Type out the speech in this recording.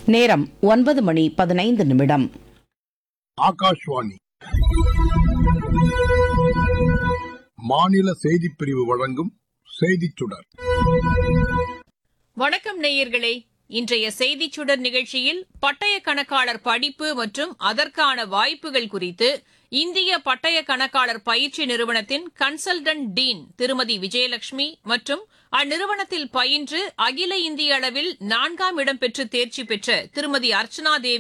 நேரம் ஒன்பது மணி பதினைந்து நிமிடம் ஆகாஷ்வாணி மாநில செய்திப் பிரிவு வழங்கும் செய்திச் சுடர் வணக்கம் நேயர்களே இன்றைய செய்திச் சுடர் நிகழ்ச்சியில் பட்டய கணக்காளர் படிப்பு மற்றும் அதற்கான வாய்ப்புகள் குறித்து இந்திய பட்டய கணக்காளர் பயிற்சி நிறுவனத்தின் கன்சல்டன்ட் டீன் திருமதி விஜயலட்சுமி மற்றும் அந்நிறுவனத்தில் பயின்று அகில இந்திய அளவில் நான்காம் இடம் பெற்று தேர்ச்சி பெற்ற திருமதி அர்ச்சனா தேவி